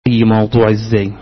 أي موضوع إزاي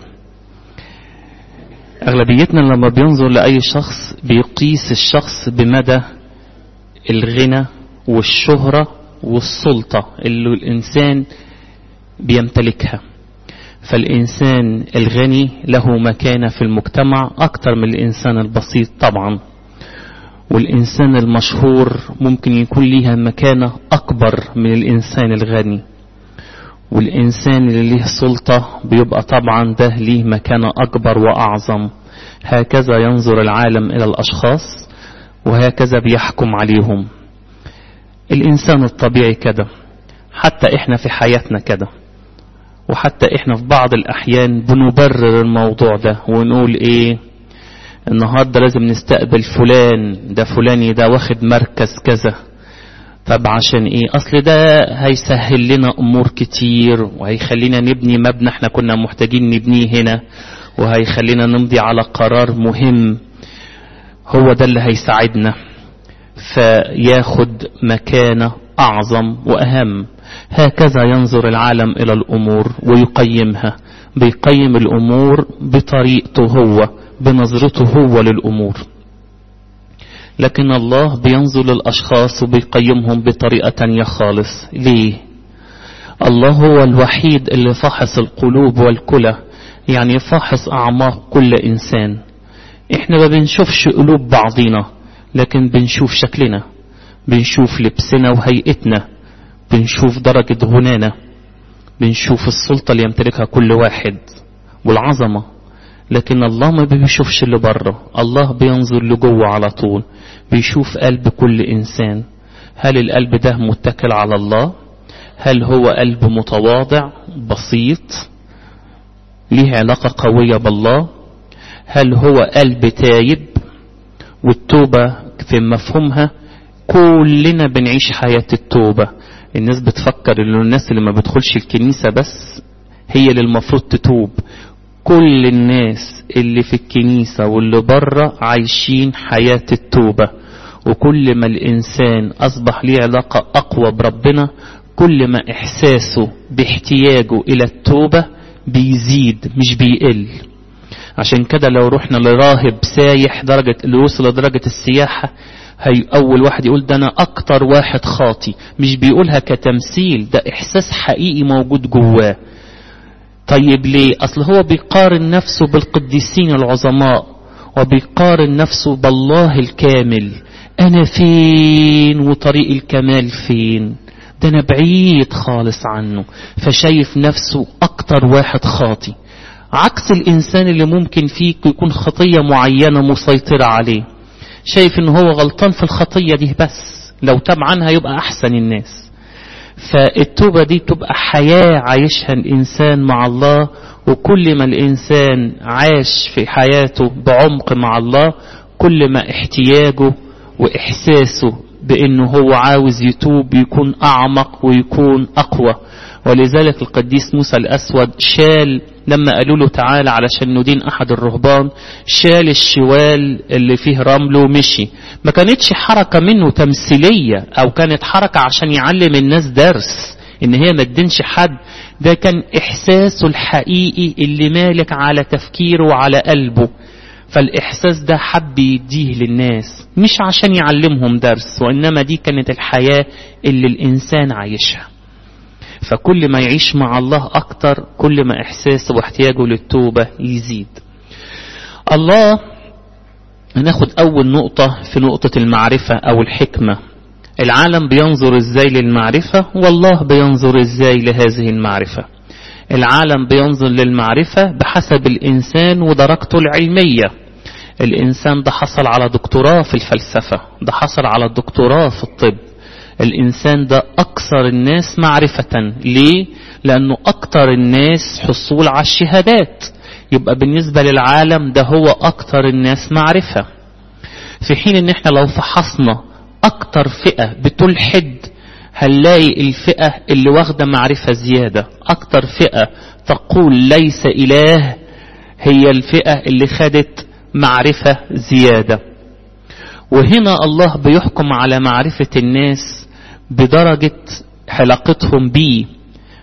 أغلبيتنا لما بينظر لأي شخص بيقيس الشخص بمدى الغنى والشهرة والسلطة اللي الإنسان بيمتلكها فالإنسان الغني له مكانة في المجتمع أكتر من الإنسان البسيط طبعا والإنسان المشهور ممكن يكون ليها مكانة أكبر من الإنسان الغني والإنسان اللي ليه سلطة بيبقى طبعا ده ليه مكانة أكبر وأعظم هكذا ينظر العالم إلى الأشخاص وهكذا بيحكم عليهم الإنسان الطبيعي كده حتى إحنا في حياتنا كده وحتى إحنا في بعض الأحيان بنبرر الموضوع ده ونقول إيه النهاردة لازم نستقبل فلان ده فلاني ده واخد مركز كذا طب عشان ايه اصل ده هيسهل لنا امور كتير وهيخلينا نبني مبنى احنا كنا محتاجين نبنيه هنا وهيخلينا نمضي على قرار مهم هو ده اللي هيساعدنا فياخد مكانة اعظم واهم هكذا ينظر العالم الى الامور ويقيمها بيقيم الامور بطريقته هو بنظرته هو للامور لكن الله بينظر للأشخاص وبيقيمهم بطريقة تانية خالص ليه الله هو الوحيد اللي فحص القلوب والكلى يعني فحص أعماق كل إنسان إحنا ما بنشوفش قلوب بعضينا لكن بنشوف شكلنا بنشوف لبسنا وهيئتنا بنشوف درجة غنانا بنشوف السلطة اللي يمتلكها كل واحد والعظمة لكن الله ما بيشوفش اللي بره الله بينظر لجوه على طول بيشوف قلب كل إنسان هل القلب ده متكل على الله هل هو قلب متواضع بسيط ليه علاقة قوية بالله هل هو قلب تايب والتوبة في مفهومها كلنا بنعيش حياة التوبة الناس بتفكر ان الناس اللي ما بتدخلش الكنيسة بس هي اللي المفروض تتوب كل الناس اللي في الكنيسة واللي بره عايشين حياة التوبة وكل ما الإنسان أصبح ليه علاقة أقوى بربنا كل ما إحساسه باحتياجه إلى التوبة بيزيد مش بيقل عشان كده لو رحنا لراهب سايح درجة اللي وصل لدرجة السياحة هي أول واحد يقول ده أنا أكتر واحد خاطي مش بيقولها كتمثيل ده إحساس حقيقي موجود جواه طيب ليه أصل هو بيقارن نفسه بالقديسين العظماء وبيقارن نفسه بالله الكامل أنا فين وطريق الكمال فين ده أنا بعيد خالص عنه فشايف نفسه أكتر واحد خاطي عكس الإنسان اللي ممكن فيك يكون خطية معينة مسيطرة عليه شايف إن هو غلطان في الخطية دي بس لو تاب عنها يبقى أحسن الناس فالتوبة دي تبقى حياة عايشها الإنسان مع الله وكل ما الإنسان عاش في حياته بعمق مع الله كل ما احتياجه وإحساسه بأنه هو عاوز يتوب يكون أعمق ويكون أقوى ولذلك القديس موسى الأسود شال لما قالوا له تعالى علشان ندين أحد الرهبان شال الشوال اللي فيه رمل ومشي ما كانتش حركة منه تمثيلية أو كانت حركة عشان يعلم الناس درس إن هي ما تدينش حد ده كان إحساسه الحقيقي اللي مالك على تفكيره وعلى قلبه فالإحساس ده حب يديه للناس مش عشان يعلمهم درس وإنما دي كانت الحياة اللي الإنسان عايشها فكل ما يعيش مع الله أكتر كل ما إحساسه واحتياجه للتوبة يزيد الله هناخد أول نقطة في نقطة المعرفة أو الحكمة العالم بينظر إزاي للمعرفة والله بينظر إزاي لهذه المعرفة العالم بينظر للمعرفة بحسب الإنسان ودرجته العلمية الإنسان ده حصل على دكتوراه في الفلسفة ده حصل على دكتوراه في الطب الإنسان ده أكثر الناس معرفة ليه؟ لأنه أكثر الناس حصول على الشهادات يبقى بالنسبة للعالم ده هو أكثر الناس معرفة في حين ان احنا لو فحصنا أكثر فئة بتلحد هنلاقي الفئة اللي واخدة معرفة زيادة أكثر فئة تقول ليس إله هي الفئة اللي خدت معرفة زيادة وهنا الله بيحكم على معرفة الناس بدرجة علاقتهم بيه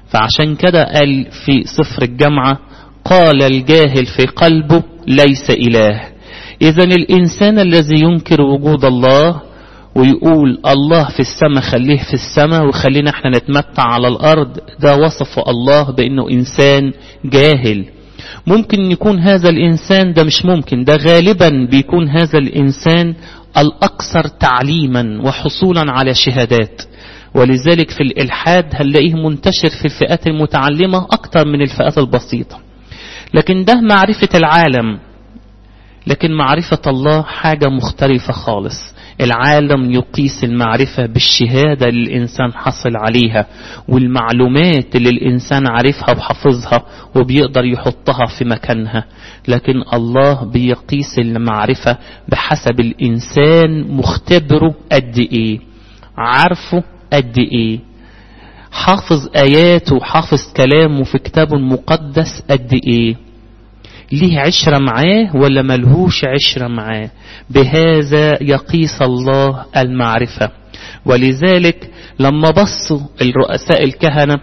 فعشان كده قال في سفر الجامعة قال الجاهل في قلبه ليس إله إذا الإنسان الذي ينكر وجود الله ويقول الله في السماء خليه في السماء وخلينا احنا نتمتع على الأرض ده وصف الله بأنه إنسان جاهل ممكن يكون هذا الإنسان ده مش ممكن ده غالبا بيكون هذا الإنسان الأكثر تعليما وحصولا على شهادات ولذلك في الإلحاد هنلاقيه منتشر في الفئات المتعلمة أكثر من الفئات البسيطة لكن ده معرفة العالم لكن معرفة الله حاجة مختلفة خالص العالم يقيس المعرفة بالشهادة اللي الإنسان حصل عليها والمعلومات اللي الإنسان عارفها وحافظها وبيقدر يحطها في مكانها لكن الله بيقيس المعرفة بحسب الإنسان مختبره قد إيه عارفه قد إيه حافظ آياته وحافظ كلامه في كتابه المقدس قد إيه ليه عشرة معاه ولا ملهوش عشرة معاه بهذا يقيس الله المعرفة ولذلك لما بصوا الرؤساء الكهنة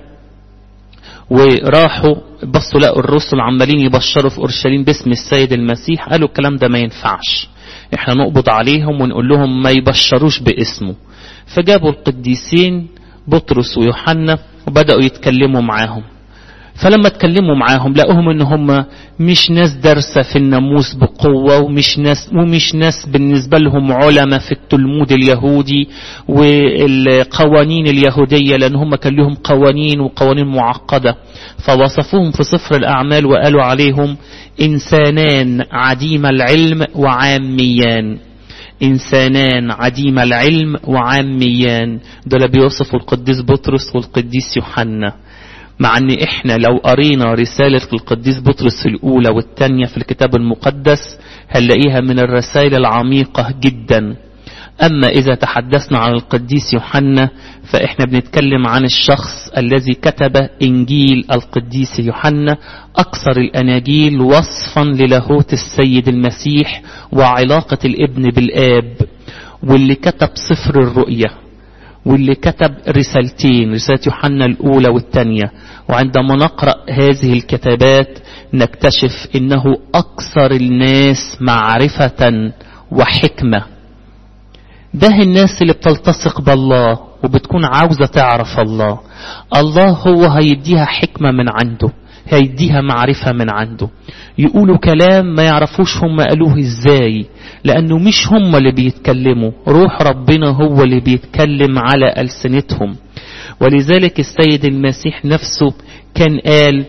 وراحوا بصوا لقوا الرسل عمالين يبشروا في اورشليم باسم السيد المسيح قالوا الكلام ده ما ينفعش احنا نقبض عليهم ونقول لهم ما يبشروش باسمه فجابوا القديسين بطرس ويوحنا وبدأوا يتكلموا معاهم فلما اتكلموا معاهم لقوهم ان هم مش ناس دارسه في الناموس بقوه ومش ناس ومش ناس بالنسبه لهم علماء في التلمود اليهودي والقوانين اليهوديه لان هم كان لهم قوانين وقوانين معقده فوصفوهم في سفر الاعمال وقالوا عليهم انسانان عديم العلم وعاميان إنسانان عديم العلم وعاميان دول بيوصفوا القديس بطرس والقديس يوحنا مع ان احنا لو قرينا رسالة القديس بطرس الاولى والثانية في الكتاب المقدس هنلاقيها من الرسائل العميقة جدا اما اذا تحدثنا عن القديس يوحنا فاحنا بنتكلم عن الشخص الذي كتب انجيل القديس يوحنا اكثر الاناجيل وصفا للاهوت السيد المسيح وعلاقة الابن بالاب واللي كتب سفر الرؤية واللي كتب رسالتين رسالة يوحنا الأولى والثانية وعندما نقرأ هذه الكتابات نكتشف إنه أكثر الناس معرفة وحكمة ده الناس اللي بتلتصق بالله وبتكون عاوزة تعرف الله الله هو هيديها حكمة من عنده هيديها معرفة من عنده يقولوا كلام ما يعرفوش هم قالوه ازاي لانه مش هم اللي بيتكلموا روح ربنا هو اللي بيتكلم على ألسنتهم ولذلك السيد المسيح نفسه كان قال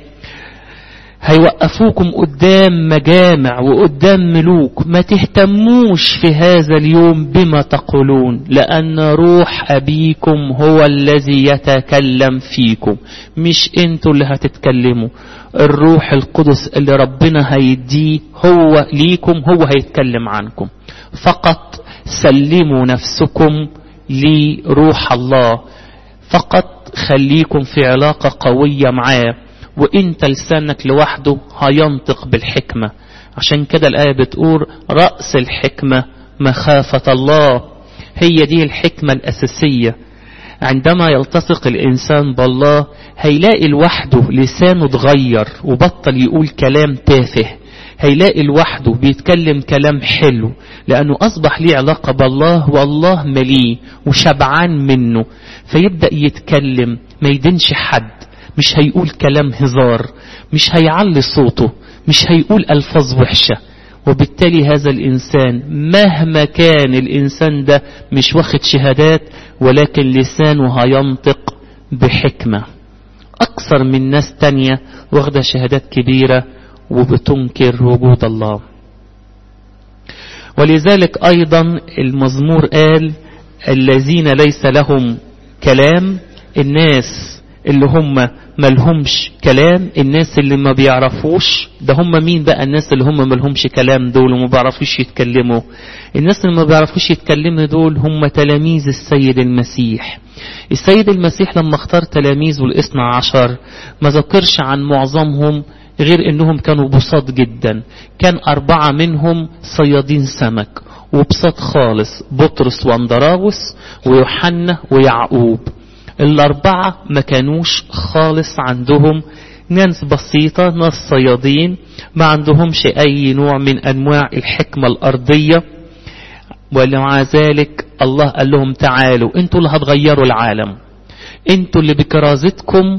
هيوقفوكم قدام مجامع وقدام ملوك ما تهتموش في هذا اليوم بما تقولون لأن روح أبيكم هو الذي يتكلم فيكم مش انتوا اللي هتتكلموا الروح القدس اللي ربنا هيديه هو ليكم هو هيتكلم عنكم فقط سلموا نفسكم لروح الله فقط خليكم في علاقة قوية معاه وانت لسانك لوحده هينطق بالحكمة عشان كده الآية بتقول رأس الحكمة مخافة الله هي دي الحكمة الأساسية عندما يلتصق الإنسان بالله هيلاقي لوحده لسانه اتغير وبطل يقول كلام تافه هيلاقي لوحده بيتكلم كلام حلو لأنه أصبح ليه علاقة بالله والله مليه وشبعان منه فيبدأ يتكلم ما يدنش حد مش هيقول كلام هزار مش هيعلي صوته مش هيقول ألفاظ وحشة وبالتالي هذا الإنسان مهما كان الإنسان ده مش واخد شهادات ولكن لسانه هينطق بحكمة أكثر من ناس تانية واخدة شهادات كبيرة وبتنكر وجود الله ولذلك أيضا المزمور قال الذين ليس لهم كلام الناس اللي هم ملهمش كلام الناس اللي ما بيعرفوش ده هم مين بقى الناس اللي هم ملهمش كلام دول وما بيعرفوش يتكلموا الناس اللي ما بيعرفوش يتكلموا دول هم تلاميذ السيد المسيح السيد المسيح لما اختار تلاميذه الاثنى عشر ما ذكرش عن معظمهم غير انهم كانوا بساط جدا كان اربعة منهم صيادين سمك وبساط خالص بطرس واندراوس ويوحنا ويعقوب الأربعة ما كانوش خالص عندهم ناس بسيطة ناس صيادين ما عندهمش أي نوع من أنواع الحكمة الأرضية ومع ذلك الله قال لهم تعالوا انتوا اللي هتغيروا العالم انتوا اللي بكرازتكم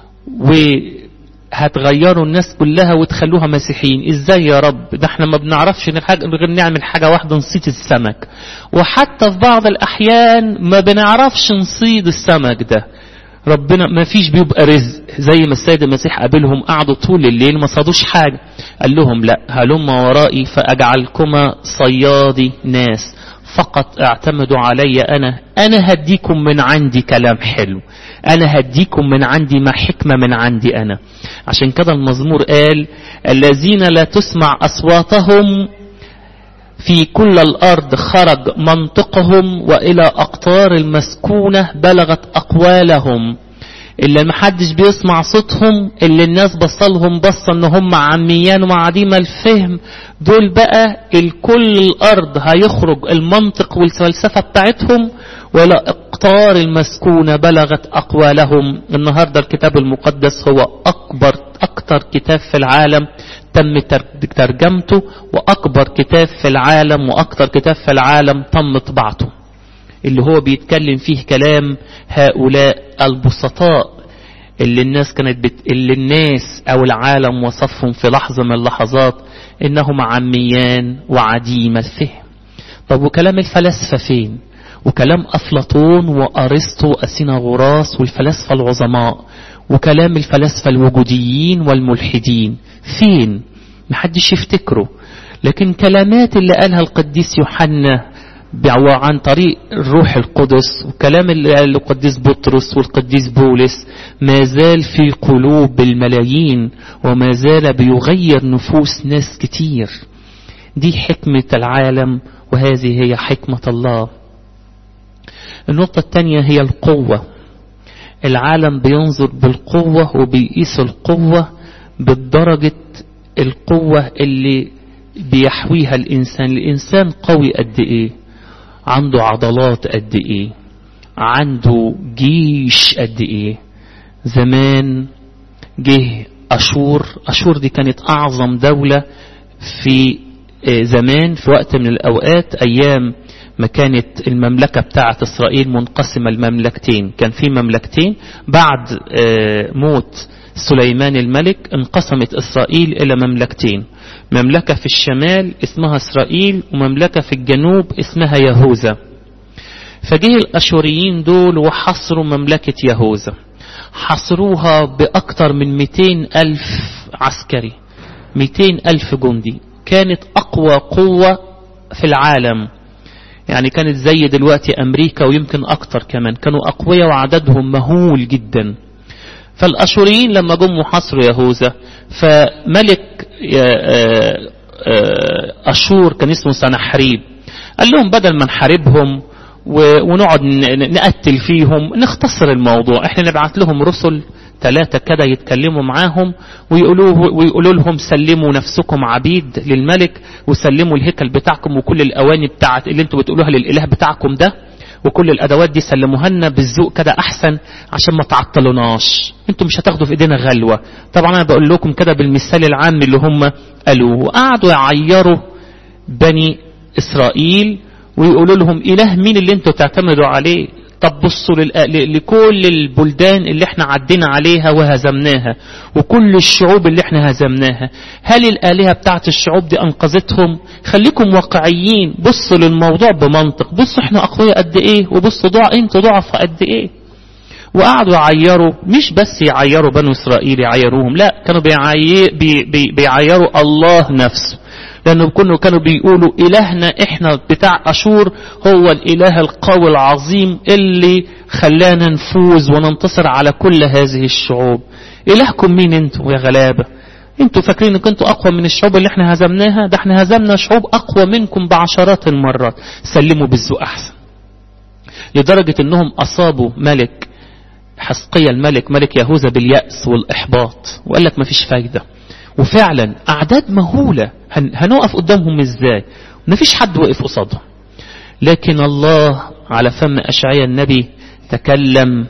وهتغيروا الناس كلها وتخلوها مسيحيين ازاي يا رب ده احنا ما بنعرفش غير نعمل حاجة واحدة نصيد السمك وحتى في بعض الاحيان ما بنعرفش نصيد السمك ده ربنا ما فيش بيبقى رزق زي ما السيد المسيح قابلهم قعدوا طول الليل ما صادوش حاجة قال لهم لا هلم ورائي فأجعلكما صيادي ناس فقط اعتمدوا علي أنا أنا هديكم من عندي كلام حلو أنا هديكم من عندي ما حكمة من عندي أنا عشان كده المزمور قال الذين لا تسمع أصواتهم في كل الأرض خرج منطقهم وإلى أقطار المسكونة بلغت أقوالهم اللي محدش بيسمع صوتهم اللي الناس بصلهم بصة ان هم عميان وعديم الفهم دول بقى الكل الارض هيخرج المنطق والفلسفة بتاعتهم ولا اقطار المسكونة بلغت اقوالهم النهاردة الكتاب المقدس هو اكبر اكتر كتاب في العالم تم ترجمته واكبر كتاب في العالم واكتر كتاب في العالم تم طباعته اللي هو بيتكلم فيه كلام هؤلاء البسطاء اللي الناس كانت بت... اللي الناس او العالم وصفهم في لحظة من اللحظات انهم عميان وعديم الفهم طب وكلام الفلاسفة فين وكلام افلاطون وارسطو واسيناغوراس والفلاسفة العظماء وكلام الفلاسفة الوجوديين والملحدين فين محدش يفتكره لكن كلمات اللي قالها القديس يوحنا عن طريق الروح القدس وكلام القديس بطرس والقديس بولس ما زال في قلوب الملايين وما زال بيغير نفوس ناس كتير دي حكمة العالم وهذه هي حكمة الله النقطة الثانية هي القوة العالم بينظر بالقوة وبيقيس القوة بالدرجة القوة اللي بيحويها الإنسان الإنسان قوي قد إيه عنده عضلات قد ايه عنده جيش قد ايه زمان جه اشور اشور دي كانت اعظم دولة في زمان في وقت من الاوقات ايام ما كانت المملكة بتاعة اسرائيل منقسمة لمملكتين كان في مملكتين بعد موت سليمان الملك انقسمت اسرائيل الى مملكتين مملكة في الشمال اسمها اسرائيل ومملكة في الجنوب اسمها يهوذا فجه الاشوريين دول وحصروا مملكة يهوذا حصروها باكتر من 200 الف عسكري 200 الف جندي كانت اقوى قوة في العالم يعني كانت زي دلوقتي امريكا ويمكن اكتر كمان كانوا اقوياء وعددهم مهول جدا فالاشوريين لما جم وحصروا يهوذا فملك اشور كان اسمه سنحريب قال لهم بدل ما نحاربهم ونقعد نقتل فيهم نختصر الموضوع احنا نبعت لهم رسل ثلاثة كده يتكلموا معاهم ويقولوا, ويقولوا لهم سلموا نفسكم عبيد للملك وسلموا الهيكل بتاعكم وكل الأواني بتاعت اللي انتوا بتقولوها للإله بتاعكم ده وكل الادوات دي سلموها لنا بالذوق كده احسن عشان ما تعطلوناش انتوا مش هتاخدوا في ايدينا غلوه طبعا انا بقول لكم كده بالمثال العام اللي هم قالوه وقعدوا يعيروا بني اسرائيل ويقولوا لهم اله مين اللي انتوا تعتمدوا عليه طب بصوا لكل البلدان اللي احنا عدينا عليها وهزمناها وكل الشعوب اللي احنا هزمناها هل الآلهة بتاعت الشعوب دي أنقذتهم خليكم واقعيين بصوا للموضوع بمنطق بصوا احنا أقوياء قد ايه وبصوا ضع انتوا ضعف قد ايه وقعدوا يعيروا مش بس يعيروا بنو إسرائيل يعيروهم لا كانوا بيعير بي بي بيعيروا الله نفسه لأنه كانوا كانوا بيقولوا إلهنا إحنا بتاع أشور هو الإله القوي العظيم اللي خلانا نفوز وننتصر على كل هذه الشعوب إلهكم مين انتوا يا غلابة انتوا فاكرين انكم انتوا اقوى من الشعوب اللي احنا هزمناها ده احنا هزمنا شعوب اقوى منكم بعشرات المرات سلموا بالذوق احسن لدرجة انهم اصابوا ملك حسقية الملك ملك يهوذا باليأس والإحباط وقال لك مفيش فايدة وفعلا أعداد مهولة هنقف قدامهم إزاي مفيش حد وقف قصادهم لكن الله على فم أشعيا النبي تكلم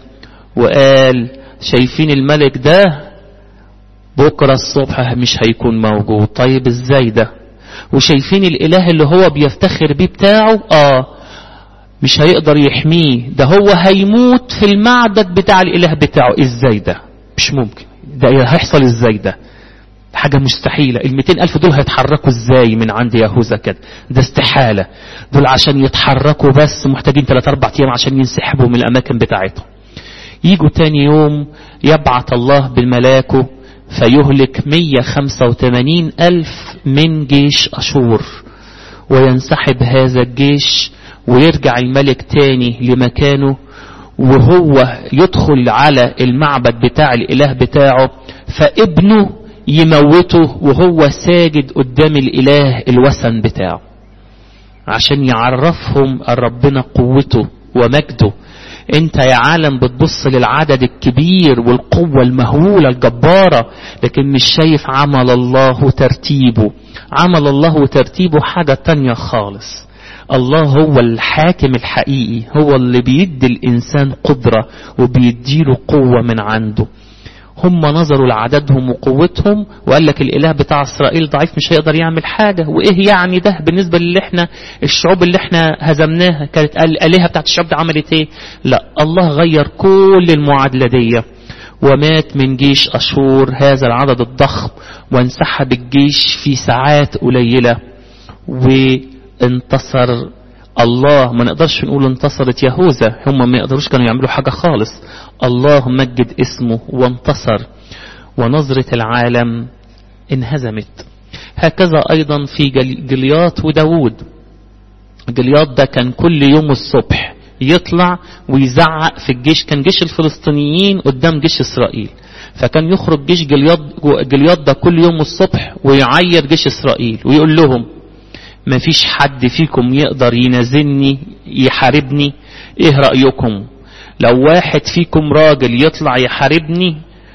وقال شايفين الملك ده بكرة الصبح مش هيكون موجود طيب ازاي ده وشايفين الاله اللي هو بيفتخر بيه بتاعه اه مش هيقدر يحميه ده هو هيموت في المعبد بتاع الاله بتاعه ازاي ده مش ممكن ده هيحصل ازاي ده حاجة مستحيلة ال ألف دول هيتحركوا ازاي من عند يهوذا كده ده استحالة دول عشان يتحركوا بس محتاجين 3 4 ايام عشان ينسحبوا من الاماكن بتاعتهم يجوا تاني يوم يبعث الله بالملاكه فيهلك 185 ألف من جيش أشور وينسحب هذا الجيش ويرجع الملك تاني لمكانه وهو يدخل على المعبد بتاع الإله بتاعه فابنه يموته وهو ساجد قدام الإله الوثن بتاعه عشان يعرفهم ربنا قوته ومجده انت يا عالم بتبص للعدد الكبير والقوة المهولة الجبارة لكن مش شايف عمل الله وترتيبه عمل الله وترتيبه حاجة تانية خالص الله هو الحاكم الحقيقي هو اللي بيدي الإنسان قدرة وبيديله قوة من عنده هم نظروا لعددهم وقوتهم وقال لك الاله بتاع اسرائيل ضعيف مش هيقدر يعمل حاجه وايه يعني ده بالنسبه للي احنا الشعوب اللي احنا هزمناها كانت الالهه بتاعت الشعوب دي عملت ايه لا الله غير كل المعادله دي ومات من جيش اشور هذا العدد الضخم وانسحب الجيش في ساعات قليله وانتصر الله ما نقدرش نقول انتصرت يهوذا هم ما يقدروش كانوا يعملوا حاجة خالص الله مجد اسمه وانتصر ونظرة العالم انهزمت هكذا أيضا في جليات وداود جليات ده كان كل يوم الصبح يطلع ويزعق في الجيش كان جيش الفلسطينيين قدام جيش إسرائيل فكان يخرج جيش جليات, جليات ده كل يوم الصبح ويعير جيش إسرائيل ويقول لهم ما فيش حد فيكم يقدر ينازلني يحاربني ايه رأيكم لو واحد فيكم راجل يطلع يحاربني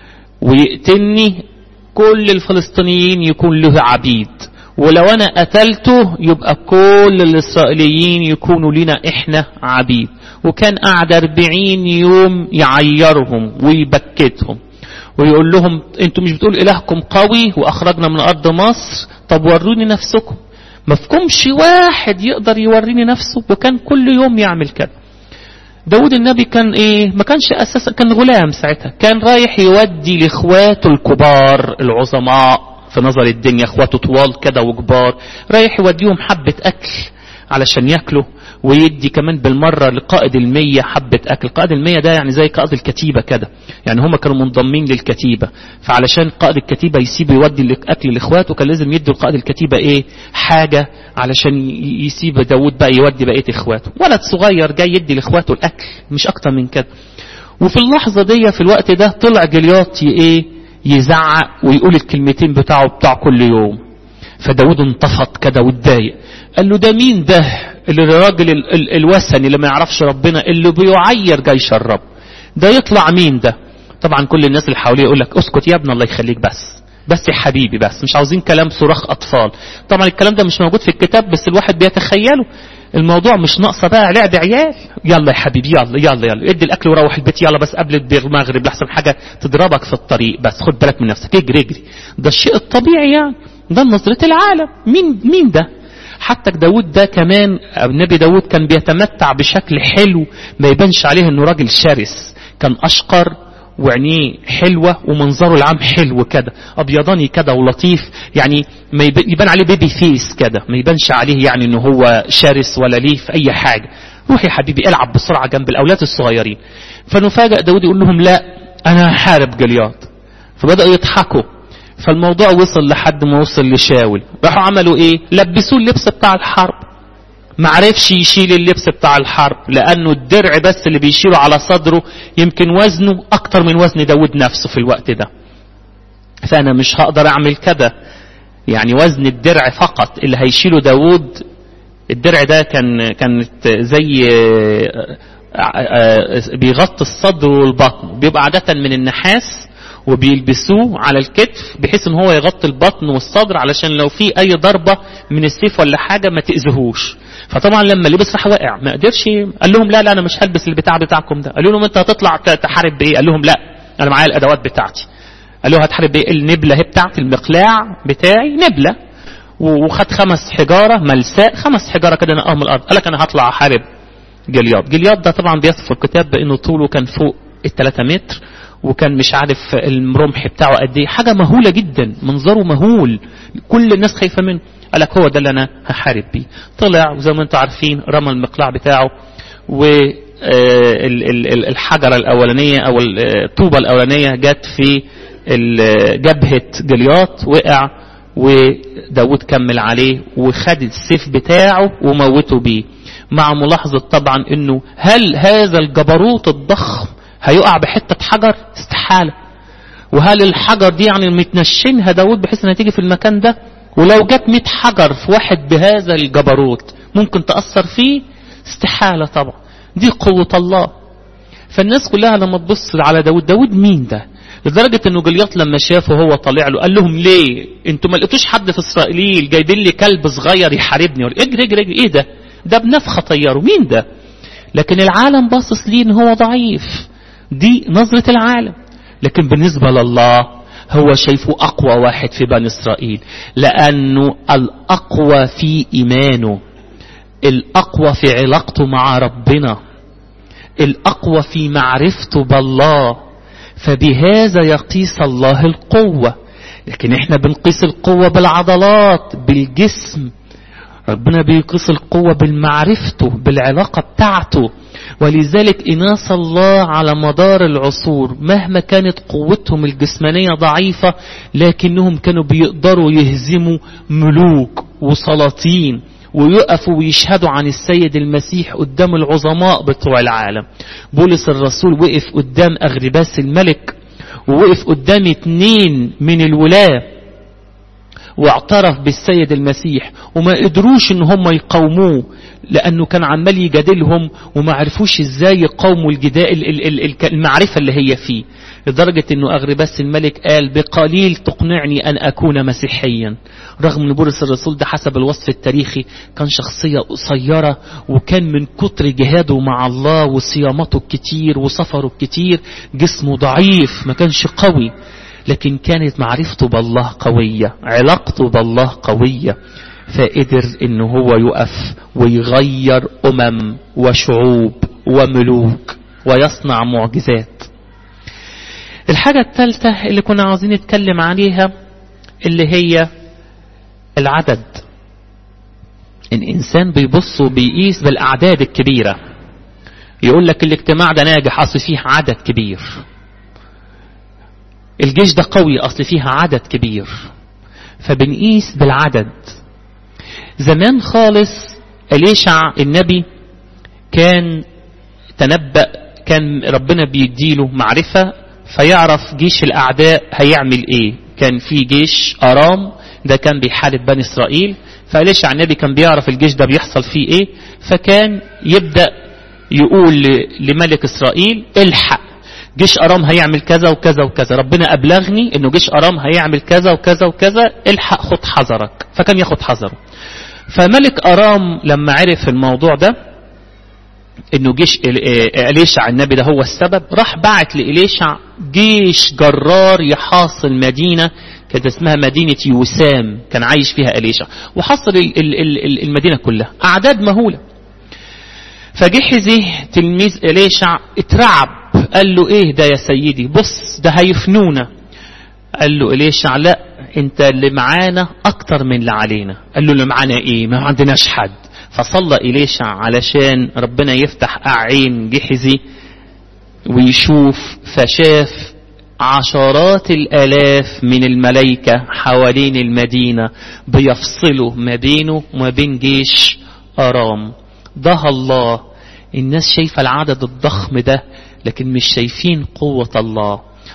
ويقتلني كل الفلسطينيين يكون له عبيد ولو انا قتلته يبقى كل الاسرائيليين يكونوا لنا احنا عبيد وكان قعد أربعين يوم يعيرهم ويبكتهم ويقول لهم انتوا مش بتقول الهكم قوي واخرجنا من ارض مصر طب وروني نفسكم مفكمش واحد يقدر يوريني نفسه وكان كل يوم يعمل كده داود النبي كان ايه ما كانش اساسا كان غلام ساعتها كان رايح يودي لاخواته الكبار العظماء في نظر الدنيا اخواته طوال كده وكبار رايح يوديهم حبة اكل علشان ياكلوا ويدي كمان بالمرة لقائد المية حبة أكل قائد المية ده يعني زي قائد الكتيبة كده يعني هم كانوا منضمين للكتيبة فعلشان قائد الكتيبة يسيب يودي الأكل لإخواته كان لازم يدوا لقائد الكتيبة إيه حاجة علشان يسيب داود بقى يودي بقية إخواته ولد صغير جاي يدي لإخواته الأكل مش أكتر من كده وفي اللحظة دي في الوقت ده طلع جلياط إيه يزعق ويقول الكلمتين بتاعه بتاع كل يوم فداود انتفض كده واتضايق قال له ده مين ده اللي الراجل ال ال الوثني اللي ما يعرفش ربنا اللي بيعير جيش الرب ده يطلع مين ده طبعا كل الناس اللي حواليه يقول لك اسكت يا ابن الله يخليك بس بس يا حبيبي بس مش عاوزين كلام صراخ اطفال طبعا الكلام ده مش موجود في الكتاب بس الواحد بيتخيله الموضوع مش ناقصه بقى لعب عيال يلا يا حبيبي يلا يلا يلا ادي الاكل وروح البيت يلا بس قبل المغرب لحسن حاجه تضربك في الطريق بس خد بالك من نفسك اجري اجري ده الشيء الطبيعي يعني ده نظره العالم مين مين ده حتى داود ده كمان النبي داود كان بيتمتع بشكل حلو ما يبانش عليه انه راجل شرس كان اشقر وعينيه حلوة ومنظره العام حلو كده ابيضاني كده ولطيف يعني ما يبان عليه بيبي فيس كده ما يبانش عليه يعني انه هو شرس ولا ليه في اي حاجة روح يا حبيبي العب بسرعة جنب الاولاد الصغيرين فنفاجأ داود يقول لهم لا انا هحارب جليات فبدأوا يضحكوا فالموضوع وصل لحد ما وصل لشاول راحوا عملوا ايه لبسوه اللبس بتاع الحرب ما عرفش يشيل اللبس بتاع الحرب لانه الدرع بس اللي بيشيله على صدره يمكن وزنه اكتر من وزن داود نفسه في الوقت ده فانا مش هقدر اعمل كده يعني وزن الدرع فقط اللي هيشيله داود الدرع ده كان كانت زي بيغطي الصدر والبطن بيبقى عادة من النحاس وبيلبسوه على الكتف بحيث ان هو يغطي البطن والصدر علشان لو في اي ضربة من السيف ولا حاجة ما تأذيهوش فطبعا لما لبس راح واقع ما قدرش قال لهم لا لا انا مش هلبس البتاع بتاعكم ده قالوا لهم انت هتطلع تحارب بايه قال لهم لا انا معايا الادوات بتاعتي قال له هتحارب بايه النبله هي بتاعتي المقلاع بتاعي نبله وخد خمس حجاره ملساء خمس حجاره كده نقاهم الارض قال لك انا هطلع احارب جلياد جلياد ده طبعا بيصف الكتاب بانه طوله كان فوق الثلاثة متر وكان مش عارف الرمح بتاعه قد ايه حاجه مهوله جدا منظره مهول كل الناس خايفه منه قال لك هو ده اللي انا هحارب بيه طلع وزي ما انتم عارفين رمى المقلاع بتاعه و الحجرة الأولانية أو الطوبة الأولانية جت في جبهة جلياط وقع وداود كمل عليه وخد السيف بتاعه وموته بيه مع ملاحظة طبعا انه هل هذا الجبروت الضخم هيقع بحتة حجر استحالة وهل الحجر دي يعني متنشنها داود بحيث انها تيجي في المكان ده ولو جت 100 حجر في واحد بهذا الجبروت ممكن تأثر فيه استحالة طبعا دي قوة الله فالناس كلها لما تبص على داود داود مين ده لدرجة انه جلياط لما شافه هو طالع له قال لهم ليه انتوا ما لقيتوش حد في اسرائيل جايبين لي كلب صغير يحاربني اجري اجري اجري ايه ده ده بنفخة طياره مين ده لكن العالم باصص ليه ان هو ضعيف دي نظرة العالم لكن بالنسبة لله هو شايفه أقوى واحد في بني إسرائيل لأنه الأقوى في إيمانه الأقوى في علاقته مع ربنا الأقوى في معرفته بالله فبهذا يقيس الله القوة لكن احنا بنقيس القوة بالعضلات بالجسم ربنا بيقيس القوة بالمعرفته بالعلاقة بتاعته ولذلك إناس الله على مدار العصور مهما كانت قوتهم الجسمانية ضعيفة لكنهم كانوا بيقدروا يهزموا ملوك وسلاطين ويقفوا ويشهدوا عن السيد المسيح قدام العظماء بتوع العالم بولس الرسول وقف قدام أغرباس الملك ووقف قدام اتنين من الولاة واعترف بالسيد المسيح وما قدروش ان هم يقاوموه لانه كان عمال يجادلهم وما عرفوش ازاي يقاوموا الجدال المعرفة اللي هي فيه لدرجة انه اغرباس الملك قال بقليل تقنعني ان اكون مسيحيا رغم ان بولس الرسول ده حسب الوصف التاريخي كان شخصية قصيرة وكان من كتر جهاده مع الله وصيامته الكتير وسفره الكتير جسمه ضعيف ما كانش قوي لكن كانت معرفته بالله قوية علاقته بالله قوية فقدر ان هو يقف ويغير امم وشعوب وملوك ويصنع معجزات الحاجة الثالثة اللي كنا عاوزين نتكلم عليها اللي هي العدد الإنسان بيبص وبيقيس بالأعداد الكبيرة يقول لك الاجتماع ده ناجح أصل فيه عدد كبير الجيش ده قوي أصل فيها عدد كبير فبنقيس بالعدد زمان خالص أليشع النبي كان تنبأ كان ربنا بيديله معرفة فيعرف جيش الأعداء هيعمل إيه كان في جيش أرام ده كان بيحارب بني إسرائيل فأليشع النبي كان بيعرف الجيش ده بيحصل فيه إيه فكان يبدأ يقول لملك إسرائيل الحق جيش أرام هيعمل كذا وكذا وكذا ربنا أبلغني أنه جيش أرام هيعمل كذا وكذا وكذا الحق خد حذرك فكان ياخد حذره فملك أرام لما عرف الموضوع ده انه جيش إليشع النبي ده هو السبب راح بعت لإليشع جيش جرار يحاصر مدينة كانت اسمها مدينة يوسام كان عايش فيها إليشع وحصر المدينة كلها أعداد مهولة فجحزي تلميذ إليشع اترعب قال له ايه ده يا سيدي بص ده هيفنونا قال له إليشع لا انت اللي معانا اكتر من اللي علينا قال له اللي معانا ايه ما عندناش حد فصلى إليشع علشان ربنا يفتح أعين جحزي ويشوف فشاف عشرات الآلاف من الملائكة حوالين المدينة بيفصلوا ما بينه وما بين جيش أرام ده الله الناس شايفة العدد الضخم ده لكن مش شايفين قوة الله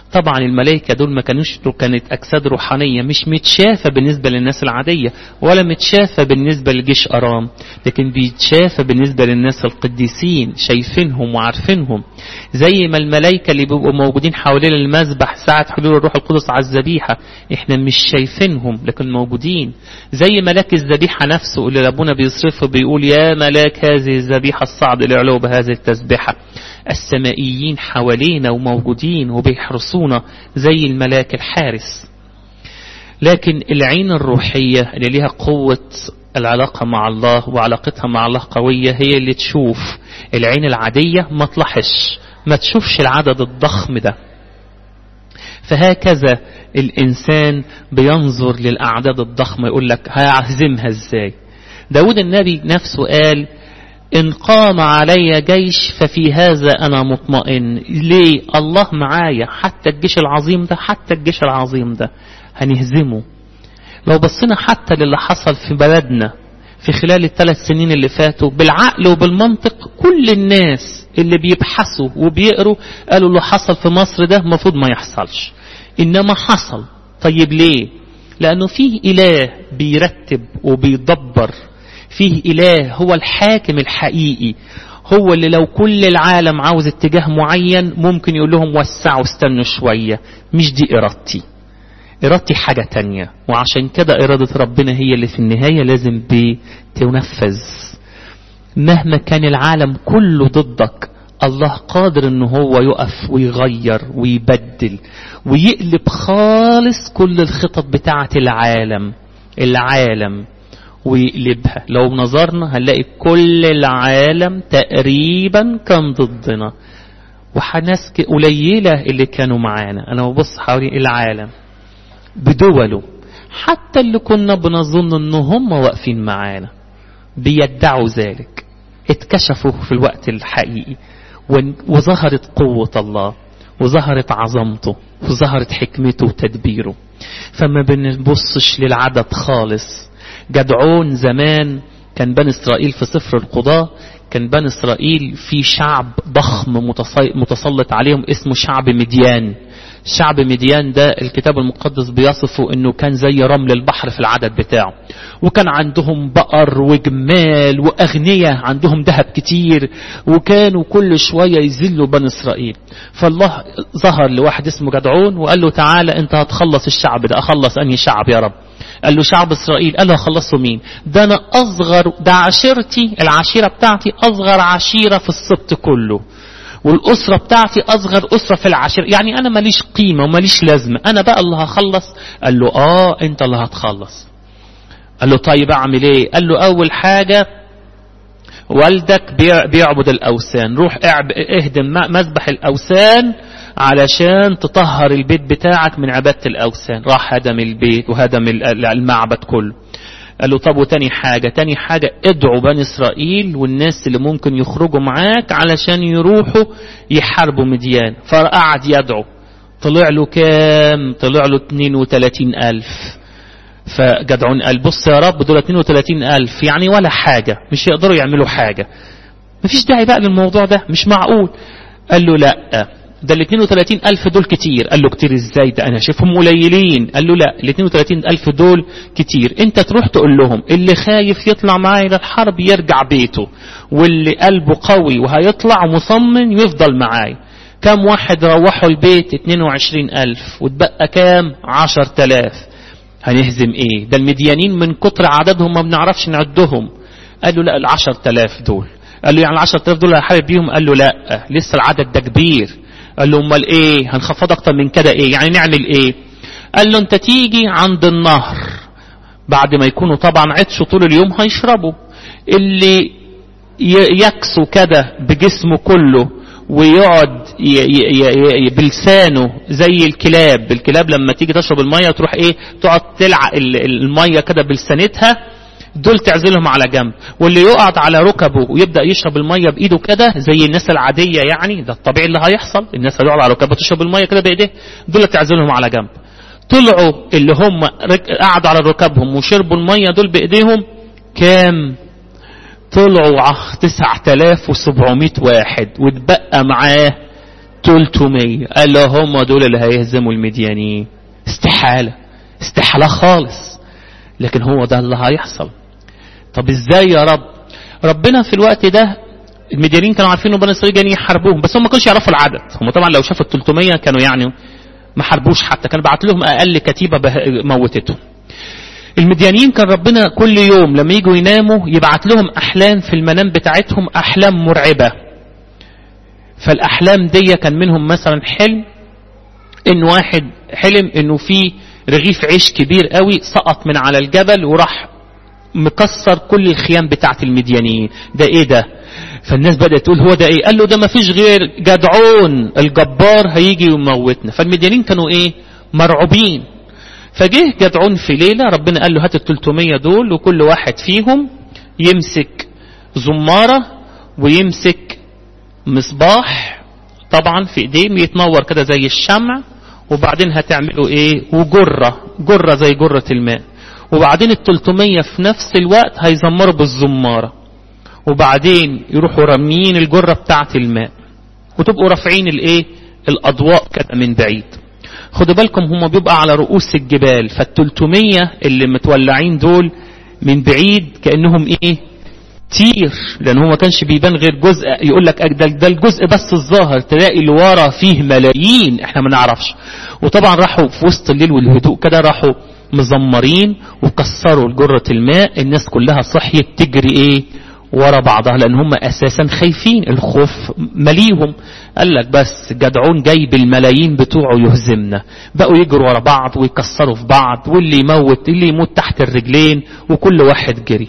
طبعا الملائكة دول ما كانوش كانت أجساد روحانية مش متشافة بالنسبة للناس العادية ولا متشافة بالنسبة لجيش أرام لكن بيتشافة بالنسبة للناس القديسين شايفينهم وعارفينهم زي ما الملائكة اللي بيبقوا موجودين حوالين المذبح ساعة حلول الروح القدس على الذبيحة احنا مش شايفينهم لكن موجودين زي ملاك الذبيحة نفسه اللي أبونا بيصرفه بيقول يا ملاك هذه الذبيحة الصعد لعلو بهذه التسبيحة السمائيين حوالينا وموجودين وبيحرسونا زي الملاك الحارس لكن العين الروحية اللي ليها قوة العلاقة مع الله وعلاقتها مع الله قوية هي اللي تشوف العين العادية ما تلاحظش ما تشوفش العدد الضخم ده فهكذا الإنسان بينظر للأعداد الضخمة يقول لك هعزمها ازاي داود النبي نفسه قال إن قام علي جيش ففي هذا أنا مطمئن ليه الله معايا حتى الجيش العظيم ده حتى الجيش العظيم ده هنهزمه لو بصينا حتى للي حصل في بلدنا في خلال الثلاث سنين اللي فاتوا بالعقل وبالمنطق كل الناس اللي بيبحثوا وبيقروا قالوا اللي حصل في مصر ده المفروض ما يحصلش إنما حصل طيب ليه لأنه فيه إله بيرتب وبيدبر فيه إله هو الحاكم الحقيقي هو اللي لو كل العالم عاوز اتجاه معين ممكن يقول لهم وسعوا استنوا شوية مش دي إرادتي إرادتي حاجة تانية وعشان كده إرادة ربنا هي اللي في النهاية لازم بتنفذ مهما كان العالم كله ضدك الله قادر ان هو يقف ويغير ويبدل ويقلب خالص كل الخطط بتاعة العالم العالم ويقلبها لو نظرنا هنلاقي كل العالم تقريبا كان ضدنا وحناس قليلة اللي كانوا معانا أنا ببص حوالي العالم بدوله حتى اللي كنا بنظن ان هم واقفين معانا بيدعوا ذلك اتكشفوا في الوقت الحقيقي وظهرت قوة الله وظهرت عظمته وظهرت حكمته وتدبيره فما بنبصش للعدد خالص جدعون زمان كان بني إسرائيل في سفر القضاء كان بني إسرائيل في شعب ضخم متسلط عليهم اسمه شعب مديان شعب مديان ده الكتاب المقدس بيصفه انه كان زي رمل البحر في العدد بتاعه وكان عندهم بقر وجمال واغنياء عندهم ذهب كتير وكانوا كل شوية يذلوا بني اسرائيل فالله ظهر لواحد اسمه جدعون وقال له تعالى انت هتخلص الشعب ده اخلص انهي شعب يا رب قال له شعب اسرائيل قال له هخلصه مين ده انا اصغر ده عشيرتي العشيرة بتاعتي اصغر عشيرة في السبط كله والأسرة بتاعتي أصغر أسرة في العشر يعني أنا ماليش قيمة وماليش لازمة أنا بقى اللي هخلص قال له آه أنت اللي هتخلص قال له طيب أعمل إيه قال له أول حاجة والدك بيعبد الأوثان روح اهدم مذبح الأوثان علشان تطهر البيت بتاعك من عبادة الأوثان راح هدم البيت وهدم المعبد كله قال له طب وتاني حاجة تاني حاجة ادعوا بني إسرائيل والناس اللي ممكن يخرجوا معاك علشان يروحوا يحاربوا مديان فقعد يدعو طلع له كام طلع له 32 ألف فجدعون قال بص يا رب دول 32 ألف يعني ولا حاجة مش يقدروا يعملوا حاجة مفيش داعي بقى للموضوع ده مش معقول قال له لا ده ال 32 ألف دول كتير قال له كتير ازاي ده أنا شايفهم قليلين قال له لا ال 32 ألف دول كتير انت تروح تقول لهم اللي خايف يطلع معايا للحرب يرجع بيته واللي قلبه قوي وهيطلع مصمم يفضل معايا كم واحد روحوا البيت 22 ألف وتبقى كام 10000 هنهزم ايه ده المديانين من كتر عددهم ما بنعرفش نعدهم قال له لا ال 10000 دول قال له يعني ال 10000 دول هحارب بيهم قال له لا لسه العدد ده كبير قال له امال ايه هنخفض اكتر من كده ايه يعني نعمل ايه قال له انت تيجي عند النهر بعد ما يكونوا طبعا عطشوا طول اليوم هيشربوا اللي يكسو كده بجسمه كله ويقعد بلسانه زي الكلاب الكلاب لما تيجي تشرب المية تروح ايه تقعد تلعق المية كده بلسانتها دول تعزلهم على جنب واللي يقعد على ركبه ويبدأ يشرب المية بإيده كده زي الناس العادية يعني ده الطبيعي اللي هيحصل الناس هتقعد على ركبها تشرب المية كده بإيديه دول تعزلهم على جنب طلعوا اللي هم قعدوا على ركبهم وشربوا المية دول بإيديهم كام طلعوا 9700 واحد واتبقى معاه 300 قال له هم دول اللي هيهزموا المديانين استحالة استحالة خالص لكن هو ده اللي هيحصل طب ازاي يا رب ربنا في الوقت ده المديانين كانوا عارفين ان بني اسرائيل جايين يحاربوهم بس هم ما كانوش يعرفوا العدد هم طبعا لو شافوا ال 300 كانوا يعني ما حاربوش حتى كان بعت لهم اقل كتيبه موتتهم المديانين كان ربنا كل يوم لما يجوا يناموا يبعت لهم احلام في المنام بتاعتهم احلام مرعبه فالاحلام دي كان منهم مثلا حلم ان واحد حلم انه في رغيف عيش كبير قوي سقط من على الجبل وراح مكسر كل الخيام بتاعت المديانيين ده ايه ده فالناس بدأت تقول هو ده ايه قال له ده ما فيش غير جدعون الجبار هيجي يموتنا فالمديانين كانوا ايه مرعوبين فجه جدعون في ليلة ربنا قال له هات ال 300 دول وكل واحد فيهم يمسك زمارة ويمسك مصباح طبعا في ايديه يتنور كده زي الشمع وبعدين هتعملوا ايه وجرة جرة زي جرة الماء وبعدين ال 300 في نفس الوقت هيزمروا بالزمارة وبعدين يروحوا راميين الجرة بتاعة الماء وتبقوا رافعين الايه الاضواء كده من بعيد خدوا بالكم هم بيبقى على رؤوس الجبال فالتلتمية اللي متولعين دول من بعيد كأنهم ايه كتير لان هو ما كانش بيبان غير جزء يقول لك ده, ده الجزء بس الظاهر تلاقي اللي ورا فيه ملايين احنا ما نعرفش وطبعا راحوا في وسط الليل والهدوء كده راحوا مزمرين وكسروا جرة الماء الناس كلها صحيت تجري ايه ورا بعضها لان هم اساسا خايفين الخوف مليهم قال لك بس جدعون جاي بالملايين بتوعه يهزمنا بقوا يجروا ورا بعض ويكسروا في بعض واللي يموت اللي يموت تحت الرجلين وكل واحد جري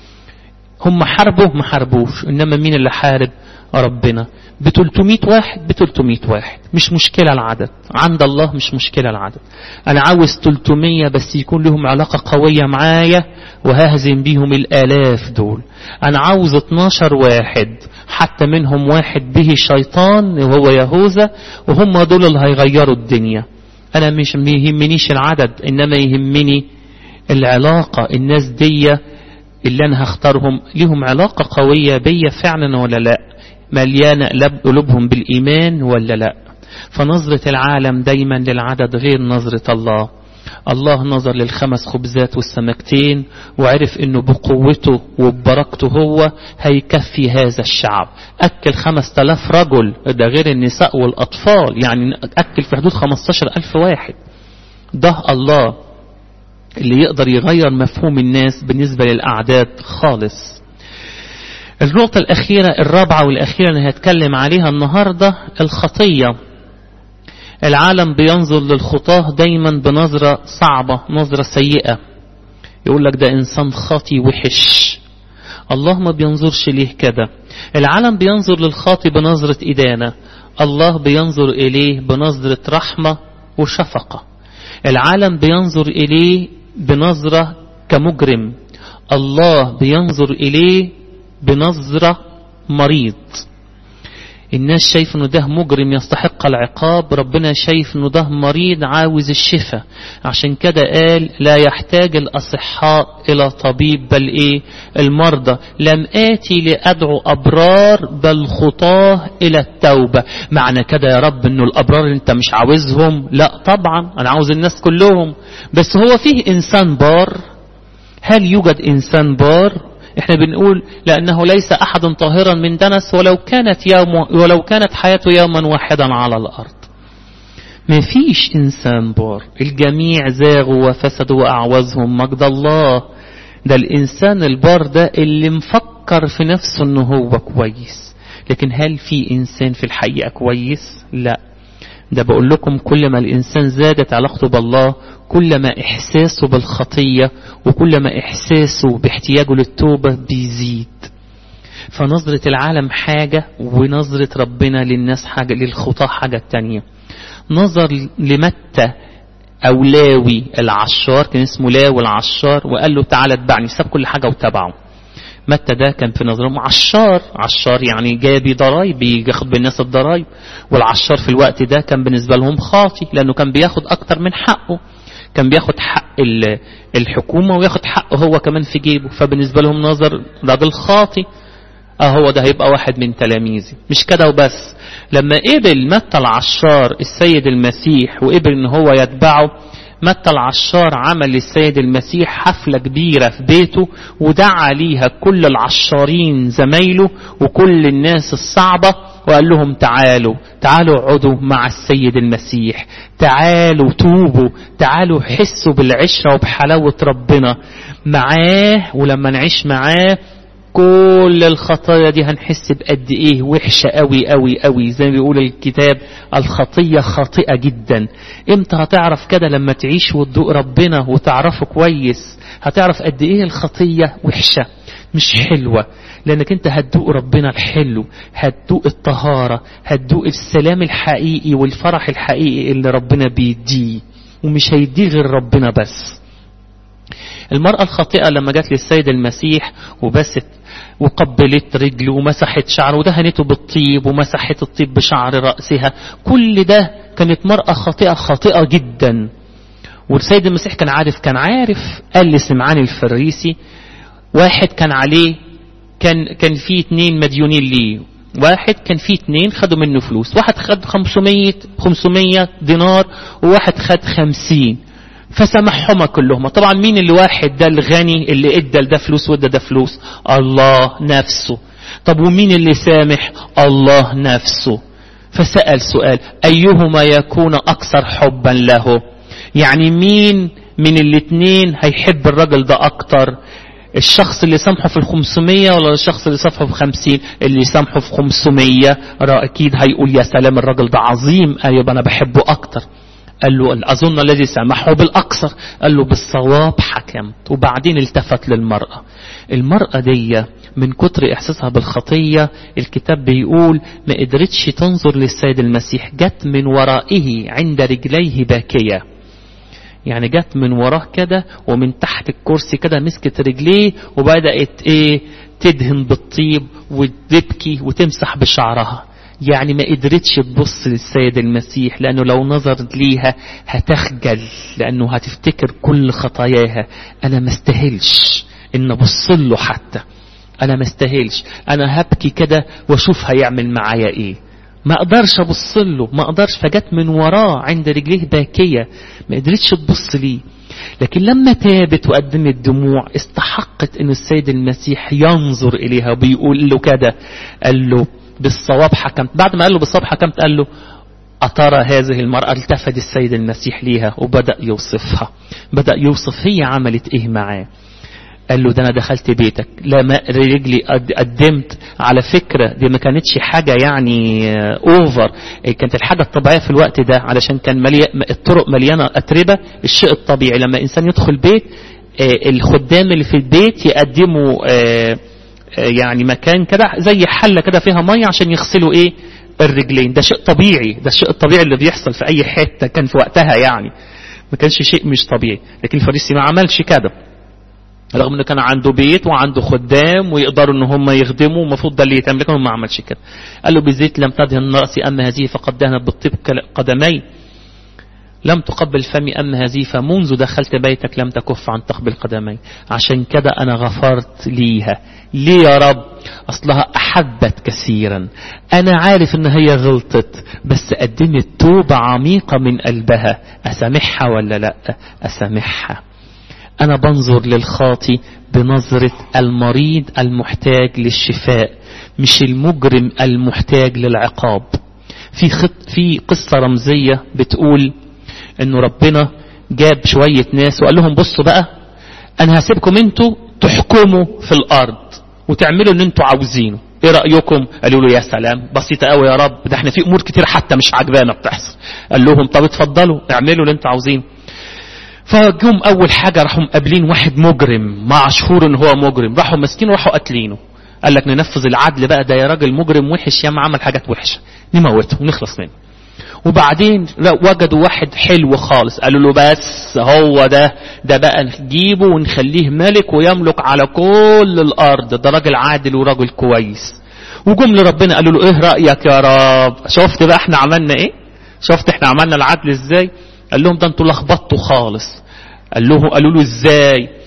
هم حاربوا ما حاربوش انما مين اللي حارب ربنا ب 300 واحد ب 300 واحد مش مشكلة العدد عند الله مش مشكلة العدد أنا عاوز 300 بس يكون لهم علاقة قوية معايا وههزم بيهم الآلاف دول أنا عاوز 12 واحد حتى منهم واحد به شيطان وهو يهوذا وهم دول اللي هيغيروا الدنيا أنا مش يهمنيش العدد إنما يهمني العلاقة الناس دي اللي أنا هختارهم ليهم علاقة قوية بيا فعلا ولا لا مليانة قلوبهم بالإيمان ولا لا فنظرة العالم دايما للعدد غير نظرة الله الله نظر للخمس خبزات والسمكتين وعرف انه بقوته وببركته هو هيكفي هذا الشعب اكل خمس تلاف رجل ده غير النساء والاطفال يعني اكل في حدود خمستاشر الف واحد ده الله اللي يقدر يغير مفهوم الناس بالنسبة للأعداد خالص النقطة الأخيرة الرابعة والأخيرة اللي هتكلم عليها النهاردة الخطية العالم بينظر للخطاة دايما بنظرة صعبة نظرة سيئة يقول لك ده إنسان خاطي وحش الله ما بينظرش ليه كده العالم بينظر للخاطي بنظرة إدانة الله بينظر إليه بنظرة رحمة وشفقة العالم بينظر إليه بنظرة كمجرم الله بينظر إليه بنظرة مريض الناس شايف انه ده مجرم يستحق العقاب ربنا شايف انه ده مريض عاوز الشفاء عشان كده قال لا يحتاج الاصحاء الى طبيب بل ايه المرضى لم اتي لادعو ابرار بل خطاه الى التوبة معنى كده يا رب انه الابرار انت مش عاوزهم لا طبعا انا عاوز الناس كلهم بس هو فيه انسان بار هل يوجد انسان بار احنا بنقول لانه ليس احد طاهرا من دنس ولو كانت يوم ولو كانت حياته يوما واحدا على الارض ما فيش انسان بار الجميع زاغوا وفسدوا واعوزهم مجد الله ده الانسان البار ده اللي مفكر في نفسه انه هو كويس لكن هل في انسان في الحقيقه كويس لا ده بقول لكم كل ما الإنسان زادت علاقته بالله كل ما إحساسه بالخطية وكل ما إحساسه باحتياجه للتوبة بيزيد فنظرة العالم حاجة ونظرة ربنا للناس حاجة للخطاة حاجة تانية نظر لمتى أو لاوي العشار كان اسمه لاوي العشار وقال له تعالى اتبعني ساب كل حاجة وتبعه متى ده كان في نظرهم عشار عشار يعني جابي ضرايب ياخد بالناس الضرايب والعشار في الوقت ده كان بالنسبة لهم خاطي لأنه كان بياخد أكتر من حقه كان بياخد حق الحكومة وياخد حقه هو كمان في جيبه فبالنسبة لهم نظر راجل خاطي اه هو ده هيبقى واحد من تلاميذي مش كده وبس لما قبل متى العشار السيد المسيح وقبل ان هو يتبعه متى العشار عمل للسيد المسيح حفلة كبيرة في بيته ودعا ليها كل العشارين زمايله وكل الناس الصعبة وقال لهم تعالوا تعالوا اقعدوا مع السيد المسيح تعالوا توبوا تعالوا حسوا بالعشرة وبحلاوة ربنا معاه ولما نعيش معاه كل الخطايا دي هنحس بقد ايه وحشة قوي قوي قوي زي ما بيقول الكتاب الخطية خاطئة جدا امتى هتعرف كده لما تعيش وتدوق ربنا وتعرفه كويس هتعرف قد ايه الخطية وحشة مش حلوة لانك انت هتدوق ربنا الحلو هتدوق الطهارة هتدوق السلام الحقيقي والفرح الحقيقي اللي ربنا بيديه ومش هيديه غير ربنا بس المرأة الخاطئة لما جت للسيد المسيح وبست وقبلت رجله ومسحت شعره ودهنته بالطيب ومسحت الطيب بشعر رأسها كل ده كانت مرأة خاطئة خاطئة جدا والسيد المسيح كان عارف كان عارف قال لسمعان الفريسي واحد كان عليه كان كان في اتنين مديونين ليه واحد كان فيه اتنين خدوا منه فلوس واحد خد 500 500 دينار وواحد خد 50 فسامحهما كلهما طبعا مين اللي واحد ده الغني اللي ادى ده فلوس وادى ده فلوس الله نفسه طب ومين اللي سامح الله نفسه فسأل سؤال أيهما يكون أكثر حبا له يعني مين من الاتنين هيحب الرجل ده أكتر الشخص اللي سامحه في الخمسمية ولا الشخص اللي سامحه في خمسين اللي سامحه في خمسمية أكيد هيقول يا سلام الرجل ده عظيم أيوة أنا بحبه أكتر قال له أظن الذي سامحه بالأكثر قال له بالصواب حكمت وبعدين التفت للمرأة المرأة دي من كتر إحساسها بالخطية الكتاب بيقول ما قدرتش تنظر للسيد المسيح جت من ورائه عند رجليه باكية يعني جت من وراه كده ومن تحت الكرسي كده مسكت رجليه وبدأت ايه تدهن بالطيب وتبكي وتمسح بشعرها يعني ما قدرتش تبص للسيد المسيح لأنه لو نظرت ليها هتخجل لأنه هتفتكر كل خطاياها أنا ما استاهلش إن أبص له حتى أنا ما استاهلش أنا هبكي كده وأشوف هيعمل معايا إيه ما اقدرش ابص له ما اقدرش فجت من وراه عند رجليه باكيه ما قدرتش تبص ليه لكن لما تابت وقدمت دموع استحقت ان السيد المسيح ينظر اليها وبيقول له كده قال له بالصواب حكمت بعد ما قال له بالصواب حكمت قال له أترى هذه المرأة التفت السيد المسيح ليها وبدأ يوصفها بدأ يوصف هي عملت إيه معاه قال له ده أنا دخلت بيتك لا ما رجلي قدمت على فكرة دي ما كانتش حاجة يعني أوفر كانت الحاجة الطبيعية في الوقت ده علشان كان ملي... الطرق مليانة أتربة الشيء الطبيعي لما إنسان يدخل بيت الخدام اللي في البيت يقدموا يعني مكان كده زي حلة كده فيها مية عشان يغسلوا ايه الرجلين ده شيء طبيعي ده الشيء الطبيعي اللي بيحصل في اي حتة كان في وقتها يعني ما كانش شيء مش طبيعي لكن الفريسي ما عملش كده رغم انه كان عنده بيت وعنده خدام ويقدروا ان هم يخدموا المفروض ده اللي يتعمل لكن ما عملش كده قال له بزيت لم تدهن راسي اما هذه فقد دهنت بالطيب قدمي لم تقبل فمي أما هذه فمنذ دخلت بيتك لم تكف عن تقبل قدمي عشان كده أنا غفرت ليها ليه يا رب أصلها أحبت كثيرا أنا عارف إن هي غلطت بس قدمت توبة عميقة من قلبها أسامحها ولا لا أسامحها أنا بنظر للخاطي بنظرة المريض المحتاج للشفاء مش المجرم المحتاج للعقاب في خط في قصة رمزية بتقول انه ربنا جاب شوية ناس وقال لهم بصوا بقى انا هسيبكم انتوا تحكموا في الارض وتعملوا اللي انتوا عاوزينه ايه رأيكم قالوا له يا سلام بسيطة قوي يا رب ده احنا في امور كتير حتى مش عجبانا بتحصل قال لهم طب اتفضلوا اعملوا اللي انتوا عاوزينه فجم اول حاجة راحوا مقابلين واحد مجرم مشهور ان هو مجرم راحوا ماسكينه راحوا قاتلينه قال لك ننفذ العدل بقى ده يا راجل مجرم وحش يا عمل حاجات وحشة نموته ونخلص منه وبعدين وجدوا واحد حلو خالص قالوا له بس هو ده ده بقى نجيبه ونخليه ملك ويملك على كل الارض ده راجل عادل وراجل كويس وجم لربنا قالوا له ايه رايك يا رب شفت بقى احنا عملنا ايه شفت احنا عملنا العدل ازاي قال لهم ده انتوا لخبطتوا خالص قال له قالوا له ازاي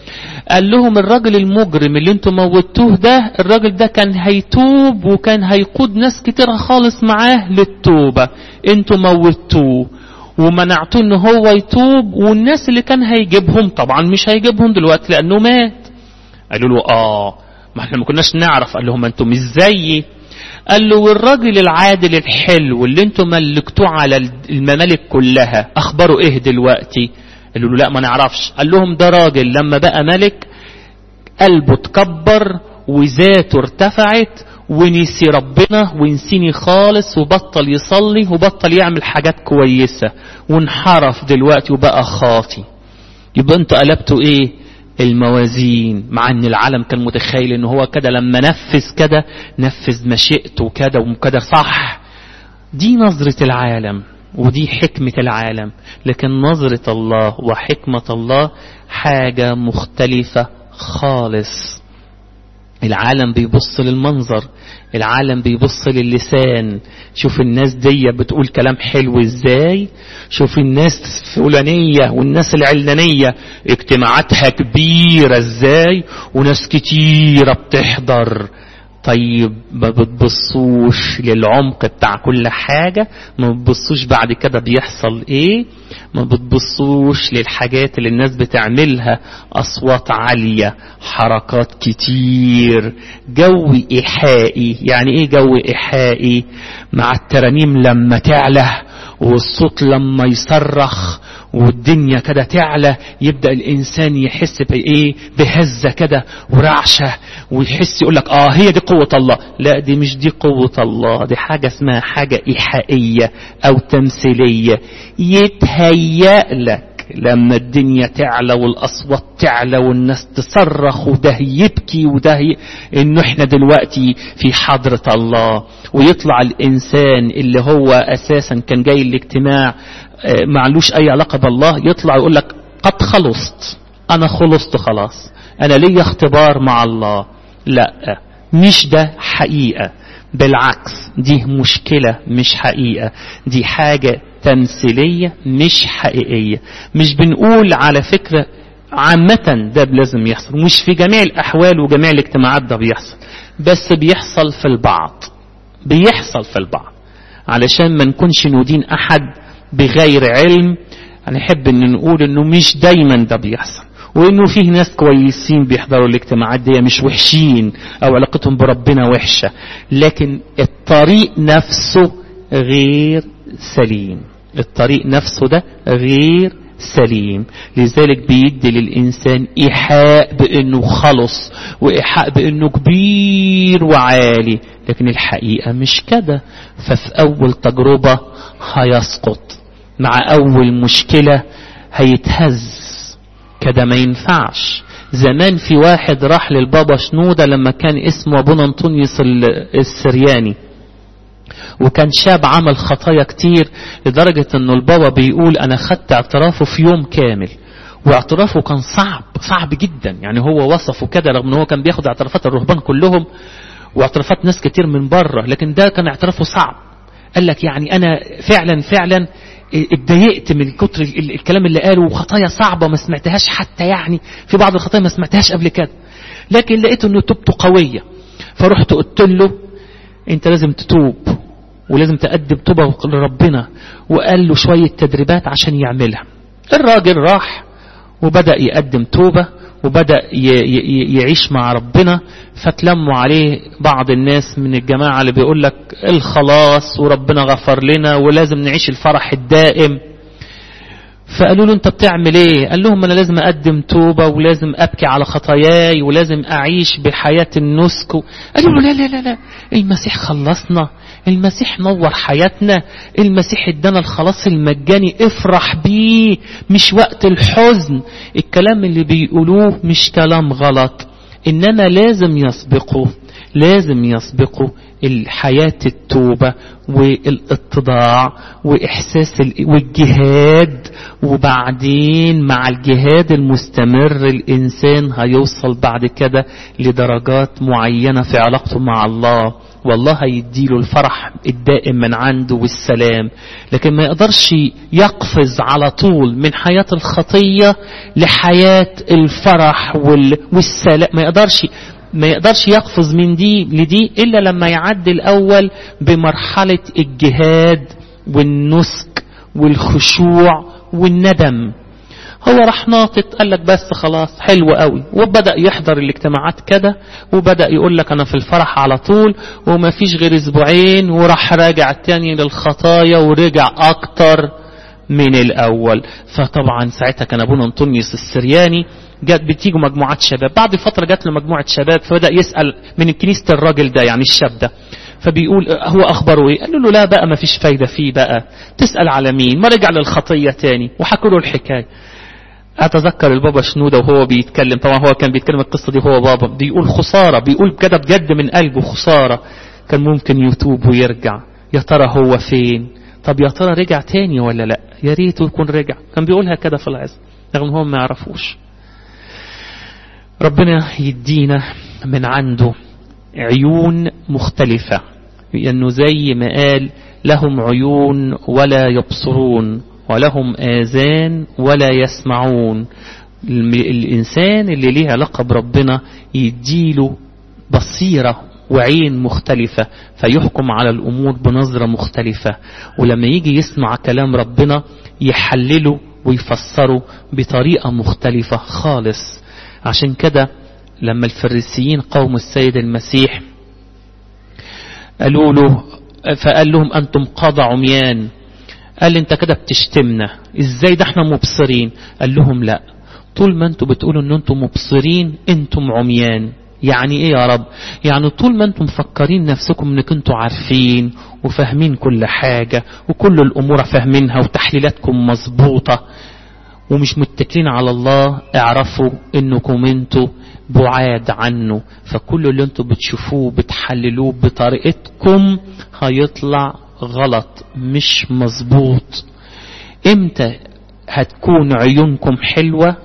قال لهم الراجل المجرم اللي انتم موتوه ده الراجل ده كان هيتوب وكان هيقود ناس كتيرة خالص معاه للتوبة انتم موتوه ومنعتوه ان هو يتوب والناس اللي كان هيجيبهم طبعا مش هيجيبهم دلوقتي لانه مات قالوا له اه ما احنا ما كناش نعرف قال لهم انتم مش زيي قال له والراجل العادل الحلو اللي انتم ملكتوه على الممالك كلها اخباره ايه دلوقتي قالوا له لا ما نعرفش قال لهم ده راجل لما بقى ملك قلبه اتكبر وذاته ارتفعت ونسي ربنا ونسيني خالص وبطل يصلي وبطل يعمل حاجات كويسة وانحرف دلوقتي وبقى خاطي يبقى انتوا قلبتوا ايه الموازين مع ان العالم كان متخيل ان هو كده لما نفذ كده نفذ مشيئته كده وكده صح دي نظرة العالم ودي حكمة العالم لكن نظرة الله وحكمة الله حاجة مختلفة خالص العالم بيبص للمنظر العالم بيبص للسان شوف الناس دي بتقول كلام حلو ازاي شوف الناس فلانية والناس العلانية اجتماعاتها كبيرة ازاي وناس كتيرة بتحضر طيب ما بتبصوش للعمق بتاع كل حاجة ما بتبصوش بعد كده بيحصل ايه ما بتبصوش للحاجات اللي الناس بتعملها اصوات عالية حركات كتير جو ايحائي يعني ايه جو ايحائي مع الترانيم لما تعلى والصوت لما يصرخ والدنيا كده تعلى يبدأ الإنسان يحس بإيه بهزة كده ورعشة ويحس يقول لك آه هي دي قوة الله لا دي مش دي قوة الله دي حاجة اسمها حاجة إيحائية أو تمثيلية يتهيأ لك لما الدنيا تعلى والأصوات تعلى والناس تصرخ وده يبكي وده ي... إنه إحنا دلوقتي في حضرة الله ويطلع الإنسان اللي هو أساسا كان جاي الاجتماع معلوش أي علاقة بالله يطلع يقول لك قد خلصت أنا خلصت خلاص أنا لي اختبار مع الله لا مش ده حقيقة بالعكس دي مشكلة مش حقيقة دي حاجة تمثيلية مش حقيقية مش بنقول على فكرة عامة ده لازم يحصل مش في جميع الأحوال وجميع الاجتماعات ده بيحصل بس بيحصل في البعض بيحصل في البعض علشان ما نكونش ندين أحد بغير علم هنحب ان نقول انه مش دايما ده بيحصل وانه فيه ناس كويسين بيحضروا الاجتماعات دي مش وحشين او علاقتهم بربنا وحشة لكن الطريق نفسه غير سليم الطريق نفسه ده غير سليم لذلك بيدي للإنسان إيحاء بأنه خلص وإيحاء بأنه كبير وعالي لكن الحقيقة مش كده ففي أول تجربة هيسقط مع أول مشكلة هيتهز كده ما ينفعش زمان في واحد راح للبابا شنودة لما كان اسمه أبونا أنطونيوس السرياني وكان شاب عمل خطايا كتير لدرجة انه البابا بيقول انا خدت اعترافه في يوم كامل واعترافه كان صعب صعب جدا يعني هو وصفه كده رغم ان هو كان بياخد اعترافات الرهبان كلهم واعترافات ناس كتير من بره لكن ده كان اعترافه صعب قال لك يعني انا فعلا فعلا اتضايقت من كتر الكلام اللي قاله وخطايا صعبة ما سمعتهاش حتى يعني في بعض الخطايا ما سمعتهاش قبل كده لكن لقيت انه توبته قوية فرحت قلت له انت لازم تتوب ولازم تقدم توبة لربنا وقال له شوية تدريبات عشان يعملها الراجل راح وبدأ يقدم توبة وبدأ يعيش مع ربنا فتلموا عليه بعض الناس من الجماعة اللي بيقول لك الخلاص وربنا غفر لنا ولازم نعيش الفرح الدائم فقالوا له انت بتعمل ايه قال لهم انا لازم اقدم توبة ولازم ابكي على خطاياي ولازم اعيش بحياة النسك قالوا له لا لا لا لا المسيح خلصنا المسيح نور حياتنا المسيح ادانا الخلاص المجاني افرح بيه مش وقت الحزن الكلام اللي بيقولوه مش كلام غلط انما لازم يسبقه لازم يسبقه الحياة التوبة والاتضاع وإحساس والجهاد وبعدين مع الجهاد المستمر الإنسان هيوصل بعد كده لدرجات معينة في علاقته مع الله والله هيديله الفرح الدائم من عنده والسلام لكن ما يقدرش يقفز على طول من حياة الخطية لحياة الفرح والسلام ما يقدرش ما يقدرش يقفز من دي لدي إلا لما يعدي الأول بمرحلة الجهاد والنسك والخشوع والندم هو راح ناطط قال لك بس خلاص حلو قوي وبدأ يحضر الاجتماعات كده وبدأ يقول لك أنا في الفرح على طول وما فيش غير أسبوعين وراح راجع تاني للخطايا ورجع أكتر من الأول فطبعا ساعتها كان أبونا أنطونيوس السرياني جات بتيجوا مجموعات شباب بعد فترة جات له مجموعة شباب فبدأ يسأل من كنيسة الراجل ده يعني الشاب ده فبيقول هو أخبره إيه قال له لا بقى ما فيش فايدة فيه بقى تسأل على مين ما رجع للخطية تاني وحكوا له الحكاية اتذكر البابا شنودة وهو بيتكلم طبعا هو كان بيتكلم القصة دي هو بابا بيقول خسارة بيقول كده بجد من قلبه خسارة كان ممكن يتوب ويرجع يا ترى هو فين طب يا ترى رجع تاني ولا لا يا ريته يكون رجع كان بيقولها كده في العزم رغم هو ما يعرفوش ربنا يدينا من عنده عيون مختلفة لأنه زي ما قال لهم عيون ولا يبصرون ولهم آذان ولا يسمعون الإنسان اللي ليه علاقة بربنا يديله بصيرة وعين مختلفة فيحكم على الأمور بنظرة مختلفة ولما يجي يسمع كلام ربنا يحلله ويفسره بطريقة مختلفة خالص عشان كده لما الفريسيين قوم السيد المسيح قالوا له فقال لهم أنتم قاضى عميان قال لي انت كده بتشتمنا ازاي ده احنا مبصرين قال لهم لا طول ما انتم بتقولوا ان انتم مبصرين انتم عميان يعني ايه يا رب يعني طول ما انتم مفكرين نفسكم انك انتم عارفين وفاهمين كل حاجة وكل الامور فاهمينها وتحليلاتكم مظبوطة ومش متكلين على الله اعرفوا انكم انتوا بعاد عنه فكل اللي انتوا بتشوفوه بتحللوه بطريقتكم هيطلع غلط مش مظبوط امتى هتكون عيونكم حلوة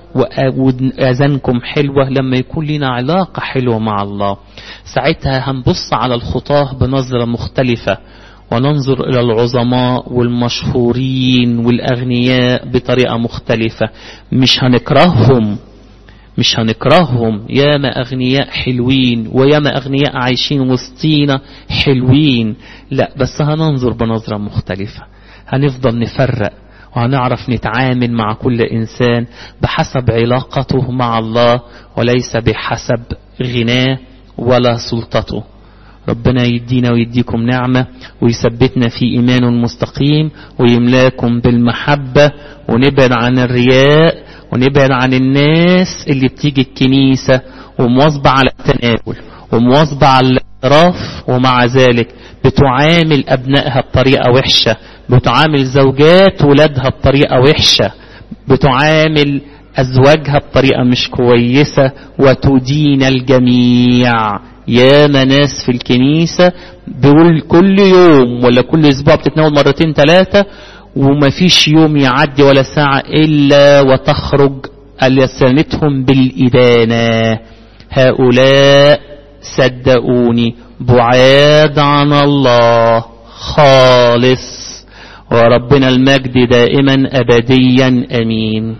وأذانكم حلوة لما يكون لنا علاقة حلوة مع الله ساعتها هنبص على الخطاه بنظرة مختلفة وننظر إلى العظماء والمشهورين والأغنياء بطريقة مختلفة مش هنكرههم مش هنكرههم ياما أغنياء حلوين وياما أغنياء عايشين وسطينا حلوين لا بس هننظر بنظرة مختلفة هنفضل نفرق وهنعرف نتعامل مع كل إنسان بحسب علاقته مع الله وليس بحسب غناه ولا سلطته ربنا يدينا ويديكم نعمة ويثبتنا في إيمان مستقيم ويملاكم بالمحبة ونبعد عن الرياء ونبعد عن الناس اللي بتيجي الكنيسة ومواظبة على التناول ومواظبة على الاعتراف ومع ذلك بتعامل أبنائها بطريقة وحشة بتعامل زوجات ولادها بطريقة وحشة بتعامل أزواجها بطريقة مش كويسة وتدين الجميع يا ناس في الكنيسة بيقول كل يوم ولا كل أسبوع بتتناول مرتين ثلاثة وما فيش يوم يعدي ولا ساعة إلا وتخرج ألسنتهم بالإدانة هؤلاء صدقوني بعاد عن الله خالص وربنا المجد دائما أبديا أمين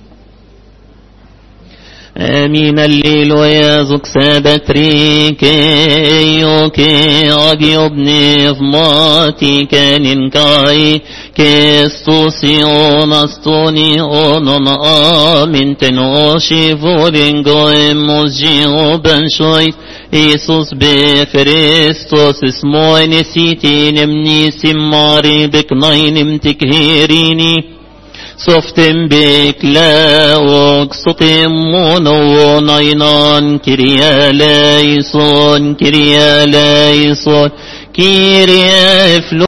آمين الليل ويازك سابت ريكي يوكي أجي ابني فماتي كان كاي كيستوسي أونستوني أونون آمين تنوشي فورينغوي موزجي بنشوي إيسوس بخريستوس اسموي نسيتي نمني سماري بك ناين تكهيريني صفتم بك لا وقصتم منو نينان كريا ليسون كريا ليسون كيريا فلو